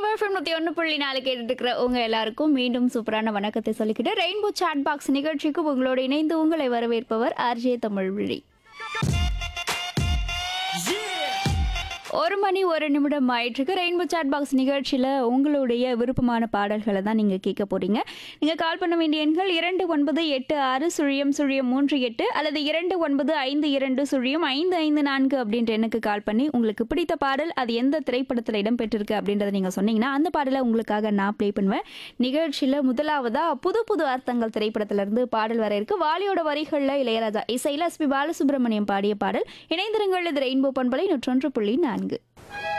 FM நூற்றி ஒன்று புள்ளி நாலு கேட்டுட்டு இருக்கிற உங்க எல்லாருக்கும் மீண்டும் சூப்பரான வணக்கத்தை சொல்லிக்கிட்டு ரெயின்போ சாட் பாக்ஸ் நிகழ்ச்சிக்கு உங்களோடு இணைந்து உங்களை வரவேற்பவர் ஆர்ஜே தமிழ்விழி ஒரு மணி ஒரு நிமிடம் ஆயிட்டுருக்கு ரெயின்போ சாட் பாக்ஸ் நிகழ்ச்சியில் உங்களுடைய விருப்பமான பாடல்களை தான் நீங்கள் கேட்க போகிறீங்க நீங்கள் கால் பண்ண வேண்டிய எண்கள் இரண்டு ஒன்பது எட்டு ஆறு சுழியம் சுழியம் மூன்று எட்டு அல்லது இரண்டு ஒன்பது ஐந்து இரண்டு சுழியம் ஐந்து ஐந்து நான்கு அப்படின்ற எண்ணுக்கு கால் பண்ணி உங்களுக்கு பிடித்த பாடல் அது எந்த திரைப்படத்தில் இடம்பெற்றிருக்கு அப்படின்றத நீங்கள் சொன்னீங்கன்னா அந்த பாடலை உங்களுக்காக நான் ப்ளே பண்ணுவேன் நிகழ்ச்சியில் முதலாவதாக புது புது அர்த்தங்கள் திரைப்படத்திலிருந்து பாடல் வர இருக்கு வாலியோட வரிகளில் இளையராஜா இசையில் எஸ்பி பாலசுப்ரமணியம் பாடிய பாடல் இணைந்திருங்கள் இது ரெயின்போ பண்பலை நூற்றொன்று புள்ளி நான்கு